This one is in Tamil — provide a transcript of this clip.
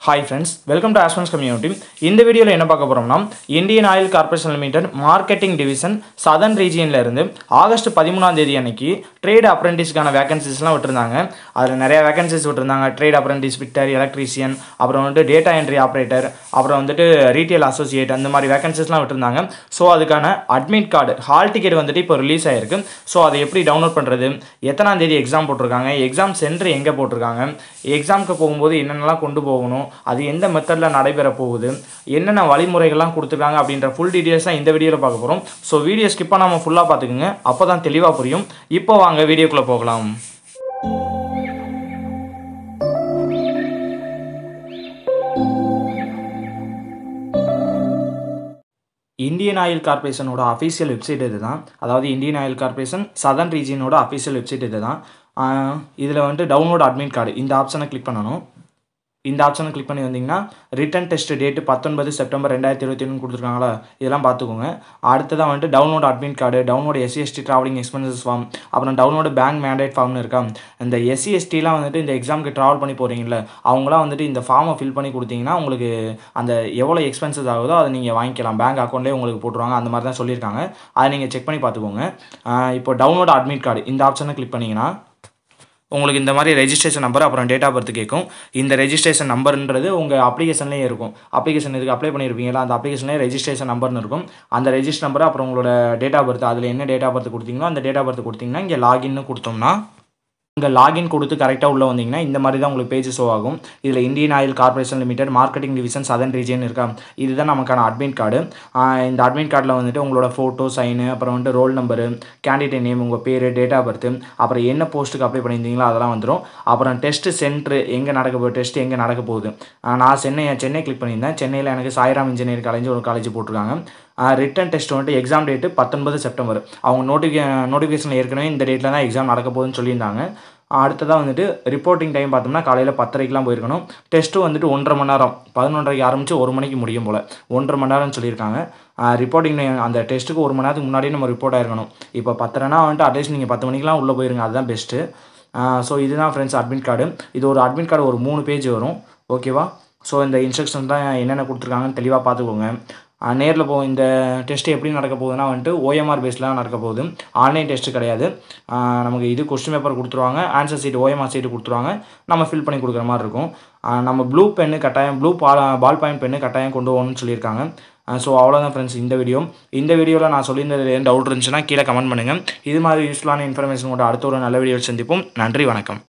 hi friends welcome to Aspens community இந்த வீடியோவில் என்ன பார்க்க போகிறோம்னா Indian Oil Corporation Limited marketing division southern ரீஜியனில் இருந்து ஆகஸ்ட் பதிமூணாம் தேதி அன்னைக்கு ட்ரேட் அப்ரெண்டிஸ்க்கான வேகன்சிஸ்லாம் விட்டுருந்தாங்க அதில் நிறைய வேகன்சிஸ் விட்டுருந்தாங்க ட்ரேட் அப்ரெண்டிஸ் ஃபிட்டர் எலக்ட்ரீஷியன் அப்புறம் வந்துட்டு டேட்டா என்ட்ரி ஆப்ரேட்டர் அப்புறம் வந்துட்டு ரீட்டைல் அசோசியேட் அந்த மாதிரி வேகன்சிஸ்லாம் விட்டுருந்தாங்க ஸோ அதுக்கான அட்மிட் கார்டு ஹால் டிக்கெட் வந்துட்டு இப்போ ரிலீஸ் ஆயிருக்கு ஸோ அதை எப்படி டவுன்லோட் பண்ணுறது எத்தனாம் தேதி எக்ஸாம் போட்டிருக்காங்க எக்ஸாம் சென்டர் எங்கே போட்டிருக்காங்க எக்ஸாமுக்கு போகும்போது என்னென்னலாம் கொண்டு போகணும் அது எந்த மெத்தடில் நடைபெற போகுது என்னென்ன வழிமுறைகள்லாம் கொடுத்துருக்காங்க அப்படின்ற ஃபுல் டீட்டெயில்ஸ் தான் இந்த வீடியோவில் பார்க்க போகிறோம் ஸோ வீடியோ ஸ்கிப் பண்ணாமல் ஃபுல்லாக பார்த்துக்குங்க அப்போ தான் தெளிவாக புரியும் இப்போ வாங்க வீடியோக்குள்ளே போகலாம் இந்தியன் ஆயில் கார்பரேஷனோட அஃபீஷியல் வெப்சைட் இது தான் அதாவது இந்தியன் ஆயில் கார்பரேஷன் சதர்ன் ரீஜியனோட அஃபீஷியல் வெப்சைட் இது தான் இதில் வந்துட்டு டவுன்லோட் அட்மிட் கார்டு இந்த ஆப்ஷனை கிளிக் பண்ணணும் இந்த ஆப்ஷனை கிளிக் பண்ணி வந்தீங்கன்னா ரிட்டன் டெஸ்ட் டேட்டு பத்தொன்பது செப்டம்பர் ரெண்டாயிரத்தி இருபத்தி ஒன்று கொடுத்துருக்காங்களா இதெல்லாம் பார்த்துக்கோங்க அடுத்ததான் வந்துட்டு download admit card download SC ST travelling expenses form அப்புறம் டவுன்லோடு பேங்க் மேண்டேட் ஃபார்ம்னு இருக்கா இந்த எஸ்சிஎஸ்டிலாம் வந்துட்டு இந்த எக்ஸாமுக்கு ட்ராவல் பண்ணி போகிறீங்களா அவங்களாம் வந்துட்டு இந்த ஃபார்மை ஃபில் பண்ணி கொடுத்தீங்கன்னா உங்களுக்கு அந்த எவ்வளோ எக்ஸ்பென்சஸ் ஆகுதோ அதை நீங்கள் வாங்கிக்கலாம் பேங்க் அக்கௌண்ட்லேயே உங்களுக்கு போட்டுருவாங்க அந்த மாதிரி தான் சொல்லியிருக்காங்க அதை நீங்கள் செக் பண்ணி பார்த்துக்கோங்க இப்போ டவுன்லோட் அட்மிட் கார்டு இந்த ஆப்ஷனை கிளிக் பண்ணிங்கன்னா உங்களுக்கு இந்த மாதிரி ரெஜிஸ்ட்ரேஷன் நம்பர் அப்புறம் டேட் ஆஃப் பர்த் கேட்கும் இந்த ரெஜிஸ்ட்ரேஷன் நம்பர்ன்றது உங்கள் அப்ளிகேஷன்லேயே இருக்கும் அப்ளிகேஷன் இதுக்கு அப்ளை பண்ணியிருப்பீங்களா அந்த அப்ளிகேஷன்லேயே ரெஜிஸ்ட்ரேஷன் நம்பர்னு இருக்கும் அந்த ரெஜிஸ்டர் நம்பர் அப்புறம் உங்களோட டேட் ஆஃப் பர்த் அதில் என்ன டேட் ஆஃப் பர்த் கொடுத்தீங்களோ அந்த டேட் ஆஃப் பர்த் கொடுத்தீங்கன்னா இங்கே லாகின்னு கொடுத்தோம்னா இங்கே லாகின் கொடுத்து கரெக்டாக உள்ளே வந்தீங்கன்னா இந்த மாதிரி தான் உங்களுக்கு பேஜ் ஷோ ஆகும் இதில் Indian Oil Corporation Limited marketing division southern region இருக்கா இதுதான் நமக்கான அட்மிட் கார்டு இந்த அட்மிட் கார்டில் வந்துட்டு உங்களோட ஃபோட்டோ சைனு அப்புறம் வந்துட்டு ரோல் நம்பரு கேண்டிடேட் நேம் உங்கள் பேர் டேட் ஆஃப் பர்த் அப்புறம் என்ன போஸ்ட்டுக்கு அப்ளை பண்ணியிருந்தீங்களோ அதெல்லாம் வந்துடும் அப்புறம் டெஸ்ட் சென்ட்ரு எங்கே நடக்க போகுது டெஸ்ட் எங்கே நடக்க போகுது நான் சென்னை சென்னை கிளிக் பண்ணியிருந்தேன் சென்னையில் எனக்கு சாய்ராம் இன்ஜினியர் காலேஜ் ஒரு காலேஜ் போட்டிருக்காங்க ரிட்டன் டெஸ்ட் வந்துட்டு எக்ஸாம் டேட்டு பத்தொன்பது செப்டம்பர் அவங்க நோட்டிஃபிகே நோட்டிஃபிகேஷன் ஏற்கனவே இந்த டேட்டில் தான் எக்ஸாம் நடக்க போகுதுன்னு சொல்லியிருந்தாங்க அடுத்ததாக வந்துட்டு ரிப்போர்ட்டிங் டைம் பார்த்தோம்னா காலையில் பத்தரைக்கெலாம் போயிருக்கணும் டெஸ்ட்டு வந்துட்டு ஒன்றரை மணி நேரம் பதினொன்றரைக்கு ஆரம்பித்து ஒரு மணிக்கு முடியும் போல் ஒன்றரை மணி நேரம்னு சொல்லியிருக்காங்க ரிப்போர்ட்டிங் அந்த டெஸ்ட்டுக்கு ஒரு மணி நேரத்துக்கு முன்னாடியே நம்ம ரிப்போர்ட் ஆயிருக்கணும் இப்போ பத்தரைனா வந்துட்டு அட்லீஸ்ட் நீங்கள் பத்து மணிக்கெலாம் உள்ளே போயிருங்க அதுதான் பெஸ்ட்டு ஸோ இதுதான் ஃப்ரெண்ட்ஸ் அட்மிட் கார்டு இது ஒரு அட்மிட் கார்டு ஒரு மூணு பேஜ் வரும் ஓகேவா ஸோ இந்த இன்ஸ்ட்ரக்ஷன் தான் என்னென்ன கொடுத்துருக்காங்கன்னு தெளிவாக பார்த்துக்கோங்க நேரில் போ இந்த டெஸ்ட்டு எப்படி நடக்க போகுதுன்னா வந்துட்டு ஓஎம்ஆர் பேஸில் நடக்க போகுது ஆன்லைன் டெஸ்ட்டு கிடையாது நமக்கு இது கொஸ்டின் பேப்பர் கொடுத்துருவாங்க ஆன்சர் சீட்டு ஓஎம்ஆர் சீட்டு கொடுத்துருவாங்க நம்ம ஃபில் பண்ணி கொடுக்குற மாதிரி இருக்கும் நம்ம ப்ளூ பென்னு கட்டாயம் blue ball ball point pen கட்டாயம் கொண்டு போகணும்னு சொல்லியிருக்காங்க ஸோ அவ்வளோதான் ஃப்ரெண்ட்ஸ் இந்த வீடியோ இந்த வீடியோவில் நான் சொல்லியிருந்தது எதுவும் டவுட் இருந்துச்சுன்னா கீழே கமெண்ட் பண்ணுங்கள் இது மாதிரி யூஸ்ஃபுல்லான இன்ஃபர்மேஷன் கூட அடுத்த ஒரு நல்ல வீடியோ சந்திப்போம் நன்றி வணக்கம்